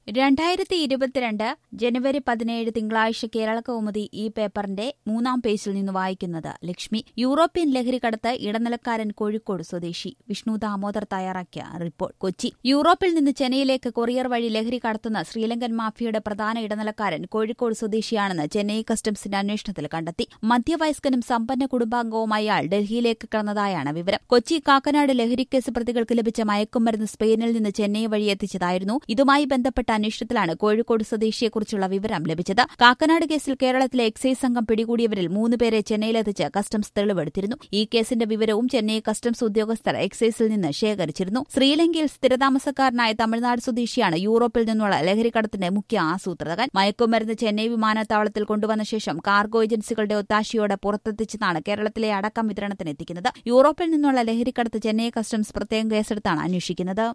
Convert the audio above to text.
രണ്ടായിരത്തി ഇരുപത്തിരണ്ട് ജനുവരി പതിനേഴ് തിങ്കളാഴ്ച കേരള കൗമുദി ഈ പേപ്പറിന്റെ മൂന്നാം പേജിൽ നിന്ന് വായിക്കുന്നത് ലക്ഷ്മി യൂറോപ്യൻ ലഹരിക്കടത്ത് ഇടനിലക്കാരൻ കോഴിക്കോട് സ്വദേശി വിഷ്ണു ദാമോദർ തയ്യാറാക്കിയ റിപ്പോർട്ട് കൊച്ചി യൂറോപ്പിൽ നിന്ന് ചെന്നൈയിലേക്ക് കൊറിയർ വഴി ലഹരി കടത്തുന്ന ശ്രീലങ്കൻ മാഫിയയുടെ പ്രധാന ഇടനിലക്കാരൻ കോഴിക്കോട് സ്വദേശിയാണെന്ന് ചെന്നൈ കസ്റ്റംസിന്റെ അന്വേഷണത്തിൽ കണ്ടെത്തി മധ്യവയസ്കനും സമ്പന്ന കുടുംബാംഗവുമായ അയാൾ ഡൽഹിയിലേക്ക് കടന്നതായാണ് വിവരം കൊച്ചി കാക്കനാട് ലഹരിക്കേസ് പ്രതികൾക്ക് ലഭിച്ച മയക്കുമരുന്ന് സ്പെയിനിൽ നിന്ന് ചെന്നൈ വഴി എത്തിച്ചതായിരുന്നു ഇതുമായി ബന്ധപ്പെട്ട അന്വേഷണത്തിലാണ് കോഴിക്കോട് സ്വദേശിയെക്കുറിച്ചുള്ള വിവരം ലഭിച്ചത് കാക്കനാട് കേസിൽ കേരളത്തിലെ എക്സൈസ് സംഘം പിടികൂടിയവരിൽ മൂന്നുപേരെ ചെന്നൈയിലെത്തിച്ച് കസ്റ്റംസ് തെളിവെടുത്തിരുന്നു ഈ കേസിന്റെ വിവരവും ചെന്നൈ കസ്റ്റംസ് ഉദ്യോഗസ്ഥർ എക്സൈസിൽ നിന്ന് ശേഖരിച്ചിരുന്നു ശ്രീലങ്കയിൽ സ്ഥിരതാമസക്കാരനായ തമിഴ്നാട് സ്വദേശിയാണ് യൂറോപ്പിൽ നിന്നുള്ള ലഹരിക്കടത്തിന്റെ മുഖ്യ ആസൂത്രകൻ മയക്കുമരുന്ന് ചെന്നൈ വിമാനത്താവളത്തിൽ കൊണ്ടുവന്ന ശേഷം കാർഗോ ഏജൻസികളുടെ ഒത്താശയോടെ പുറത്തെത്തിച്ചതാണ് കേരളത്തിലെ അടക്കം വിതരണത്തിനെത്തിക്കുന്നത് യൂറോപ്പിൽ നിന്നുള്ള ലഹരിക്കടത്ത് ചെന്നൈ കസ്റ്റംസ് പ്രത്യേകം കേസെടുത്താണ് അന്വേഷിക്കുന്നത്